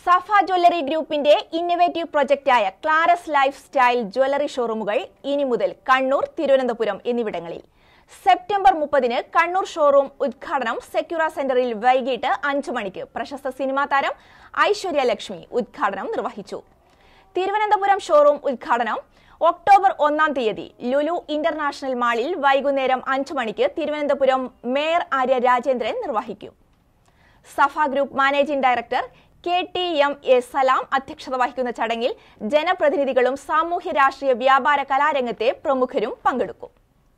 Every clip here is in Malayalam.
സഫ ജ്വല്ലറി ഗ്രൂപ്പിന്റെ ഇന്നവേറ്റീവ് പ്രൊജക്റ്റായ ക്ലാരസ് ലൈഫ് സ്റ്റൈൽ ജ്വല്ലറി ഷോറൂമുകൾ ഇനി മുതൽ കണ്ണൂർ തിരുവനന്തപുരം എന്നിവിടങ്ങളിൽ സെപ്റ്റംബർ മുപ്പതിന് കണ്ണൂർ ഷോറൂം ഉദ്ഘാടനം സെക്യൂറ സെന്ററിൽ വൈകിട്ട് അഞ്ചു മണിക്ക് പ്രശസ്ത സിനിമാ താരം ഐശ്വര്യ ലക്ഷ്മി ഉദ്ഘാടനം നിർവഹിച്ചു തിരുവനന്തപുരം ഷോറൂം ഉദ്ഘാടനം ഒക്ടോബർ ഒന്നാം തീയതി ലുലു ഇന്റർനാഷണൽ മാളിൽ വൈകുന്നേരം അഞ്ചു മണിക്ക് തിരുവനന്തപുരം മേയർ ആര്യ രാജേന്ദ്രൻ നിർവഹിക്കും Safa group managing director K T M A Salam അധ്യക്ഷത വഹിക്കുന്ന ചടങ്ങിൽ ജനപ്രതിനിധികളും സാമൂഹ്യ രാഷ്ട്രീയ വ്യാപാര കലാരംഗത്തെ പ്രമുഖരും പങ്കെടുക്കും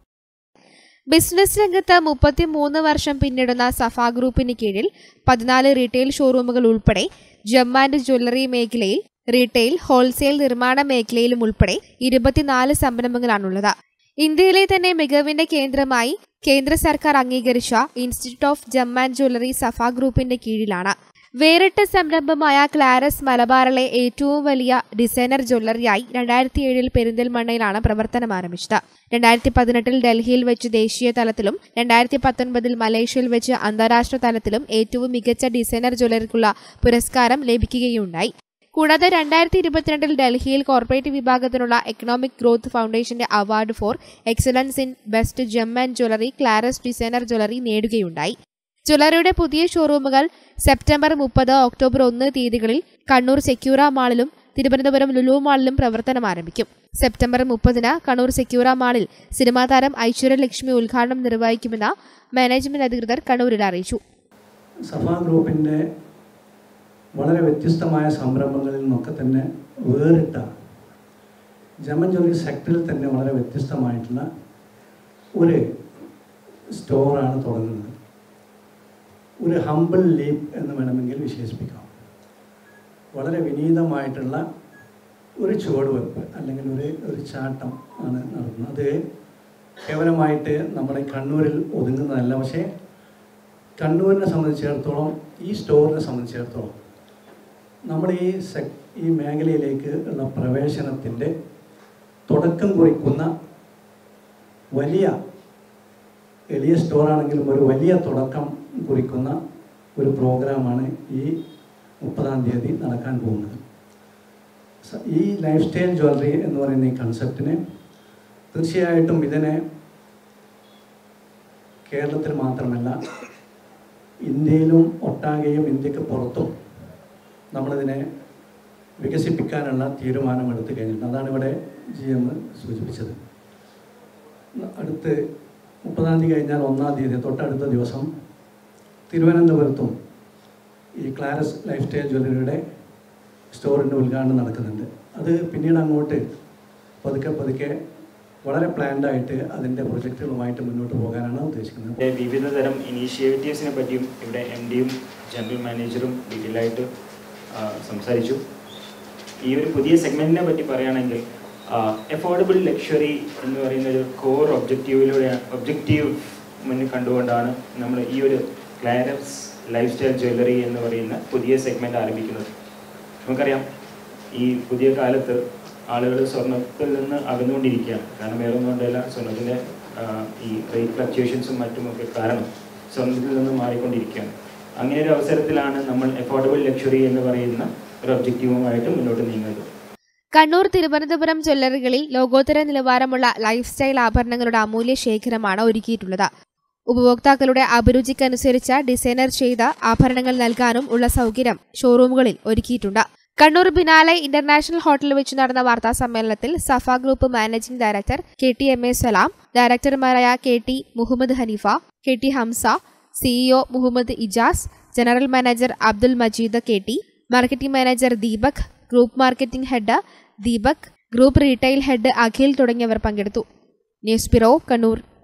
ബിസിനസ് രംഗത്ത് മുപ്പത്തിമൂന്ന് വർഷം പിന്നിടുന്ന സഫ ഗ്രൂപ്പിന് കീഴിൽ പതിനാല് റീറ്റെയിൽ ഷോറൂമുകൾ ഉൾപ്പെടെ ജമ്മാൻഡ് ജ്വല്ലറി മേഖലയിൽ റീറ്റെയിൽ ഹോൾസെയിൽ നിർമ്മാണ മേഖലയിലും ഉൾപ്പെടെ ഇരുപത്തിനാല് സംരംഭങ്ങളാണുള്ളത് ഇന്ത്യയിലെ തന്നെ മികവിന്റെ കേന്ദ്രമായി കേന്ദ്ര സർക്കാർ അംഗീകരിച്ച institute of gem and jewellery Safa ഗ്രൂപ്പിന്റെ കീഴിലാണ് വേറിട്ട സംരംഭമായ ക്ലാരസ് മലബാറിലെ ഏറ്റവും വലിയ ഡിസൈനർ ജ്വല്ലറിയായി രണ്ടായിരത്തി ഏഴിൽ പെരിന്തൽമണ്ണയിലാണ് പ്രവർത്തനം ആരംഭിച്ചത് രണ്ടായിരത്തി പതിനെട്ടിൽ ഡൽഹിയിൽ വെച്ച് ദേശീയ തലത്തിലും രണ്ടായിരത്തി പത്തൊൻപതിൽ മലേഷ്യയിൽ വെച്ച് അന്താരാഷ്ട്ര തലത്തിലും ഏറ്റവും മികച്ച ഡിസൈനർ ജ്വല്ലറിക്കുള്ള പുരസ്കാരം ലഭിക്കുകയുണ്ടായി കൂടാതെ രണ്ടായിരത്തി ഇരുപത്തിരണ്ടിൽ ഡൽഹിയിൽ കോർപ്പറേറ്റ് വിഭാഗത്തിനുള്ള എക്കണോമിക് ഗ്രോത്ത് ഫൗണ്ടേഷന്റെ award for excellence in best gem and jewellery Clarus designer jewellery നേടുകയുണ്ടായി ജ്വല്ലറിയുടെ പുതിയ ഷോറൂമുകൾ സെപ്റ്റംബർ മുപ്പത് ഒക്ടോബർ ഒന്ന് തീയതികളിൽ കണ്ണൂർ സെക്യൂറ മാളിലും തിരുവനന്തപുരം ലുലു മാളിലും പ്രവർത്തനം ആരംഭിക്കും സെപ്റ്റംബർ മുപ്പതിന് കണ്ണൂർ സെക്യൂറ മാളിൽ സിനിമാ താരം ഐശ്വര്യ ലക്ഷ്മി ഉദ്ഘാടനം നിർവഹിക്കുമെന്ന് മാനേജ്മെന്റ് അധികൃതർ കണ്ണൂരിൽ അറിയിച്ചു സഫ ഗ്രൂപ്പിൻ്റെ വളരെ വ്യത്യസ്തമായ സംരംഭങ്ങളിൽ നിന്നൊക്കെ തന്നെ വേറിട്ട ജമൻ ജോലി സെക്ടറിൽ തന്നെ വളരെ വ്യത്യസ്തമായിട്ടുള്ള ഒരു സ്റ്റോറാണ് തുടങ്ങുന്നത് ഒരു ഹമ്പിൾ ലീപ്പ് എന്ന് വേണമെങ്കിൽ വിശേഷിപ്പിക്കാം വളരെ വിനീതമായിട്ടുള്ള ഒരു ചുവടുവെപ്പ് അല്ലെങ്കിൽ ഒരു ഒരു ചാട്ടം ആണ് നടത്തുന്നത് അത് കേവലമായിട്ട് നമ്മുടെ കണ്ണൂരിൽ ഒതുങ്ങുന്നതല്ല പക്ഷേ കണ്ണൂരിനെ സംബന്ധിച്ചിടത്തോളം ഈ സ്റ്റോറിനെ സംബന്ധിച്ചിടത്തോളം നമ്മുടെ ഈ സെക് ഈ മേഖലയിലേക്ക് ഉള്ള പ്രവേശനത്തിൻ്റെ തുടക്കം കുറിക്കുന്ന വലിയ എളിയ സ്റ്റോറാണെങ്കിലും ഒരു വലിയ തുടക്കം കുറിക്കുന്ന ഒരു പ്രോഗ്രാമാണ് ഈ മുപ്പതാം തീയതി നടക്കാൻ പോകുന്നത് സ- ഈ ലൈഫ് സ്റ്റൈൽ ജ്വല്ലറി എന്ന് പറയുന്ന ഈ കൺസെപ്റ്റിന് തീർച്ചയായിട്ടും ഇതിനെ കേരളത്തിൽ മാത്രമല്ല ഇന്ത്യയിലും ഒട്ടാകെയും ഇന്ത്യക്ക് പുറത്തും നമ്മളിതിനെ വികസിപ്പിക്കാനുള്ള തീരുമാനം എടുത്തു കഴിഞ്ഞിട്ടുണ്ട് അതാണ് ഇവിടെ ജി എം സൂചിപ്പിച്ചത് അടുത്ത് മുപ്പതാം തീയതി കഴിഞ്ഞാൽ ഒന്നാം തീയതി തൊട്ടടുത്ത ദിവസം തിരുവനന്തപുരത്തും ഈ ക്ലാരസ് ലൈഫ് സ്റ്റൈൽ ജ്വല്ലറിയുടെ സ്റ്റോറിൻ്റെ ഉദ്ഘാടനം നടക്കുന്നുണ്ട് അത് പിന്നീട് അങ്ങോട്ട് പതുക്കെ പതുക്കെ വളരെ പ്ലാൻഡായിട്ട് അതിൻ്റെ പ്രൊജക്റ്റുകളുമായിട്ട് മുന്നോട്ട് പോകാനാണ് ഉദ്ദേശിക്കുന്നത് ഇവിടെ വിവിധ തരം ഇനീഷ്യേറ്റീവ്സിനെ പറ്റിയും ഇവിടെ എം ഡിയും ജനറൽ മാനേജറും ഡീറ്റെയിൽ ആയിട്ട് ആ, സംസാരിച്ചു ഈ ഒരു പുതിയ സെഗ്മെന്റിനെ പറ്റി പറയുകയാണെങ്കിൽ എഫോർഡബിൾ ലക്ഷറി എന്ന് പറയുന്ന ഒരു കോർ ഒബ്ജക്റ്റീവിലൂടെ ഒബ്ജക്റ്റീവ് മുന്നിൽ കണ്ടുകൊണ്ടാണ് നമ്മൾ ഈ ഒരു ക്ലാരസ് ലൈഫ് സ്റ്റൈൽ ജ്വല്ലറി എന്ന് പറയുന്ന പുതിയ സെഗ്മെന്റ് ആരംഭിക്കുന്നത് നമുക്കറിയാം ഈ പുതിയ കാലത്ത് ആളുകൾ സ്വർണത്തിൽ നിന്ന് അകന്നുകൊണ്ടിരിക്കുകയാണ് കാരണം വേറെ ഒന്നും കൊണ്ടല്ല സ്വർണത്തിൻ്റെ ഈ റേറ്റ് ഫ്ലക്ച്വേഷൻസും മറ്റുമൊക്കെ കാരണം സ്വർണത്തിൽ നിന്ന് മാറിക്കൊണ്ടിരിക്കുകയാണ് അങ്ങനെ ഒരു അവസരത്തിലാണ് നമ്മൾ എഫോർഡബിൾ ലക്ഷറി എന്ന് പറയുന്ന ഒരു ഒബ്ജക്റ്റീവുമായിട്ട് മുന്നോട്ട് നീങ്ങുന്നത് കണ്ണൂർ തിരുവനന്തപുരം ജ്വല്ലറികളിൽ ലോകോത്തര നിലവാരമുള്ള ലൈഫ് സ്റ്റൈൽ ആഭരണങ്ങളുടെ അമൂല്യ ശേഖരമാണ് ഒരുക്കിയിട്ടുള്ളത് ഉപഭോക്താക്കളുടെ അഭിരുചിക്കനുസരിച്ച് ഡിസൈനർ ചെയ്ത ആഭരണങ്ങൾ നൽകാനും ഉള്ള സൗകര്യം ഷോറൂമുകളിൽ ഒരുക്കിയിട്ടുണ്ട് കണ്ണൂർ ബിനാലെ ഇന്റർനാഷണൽ ഹോട്ടലിൽ വെച്ച് നടന്ന വാർത്താ സമ്മേളനത്തിൽ Safa group managing director K T M A Salam ഡയറക്ടർമാരായ K T Muhammad Haneefa K T Hamza CEO Muhammad Ijas general manager Abdul Majeed K T marketing manager Deepak group marketing head Deepak group retail head Akhil തുടങ്ങിയവർ പങ്കെടുത്തു ന്യൂസ് ബ്യൂറോ കണ്ണൂർ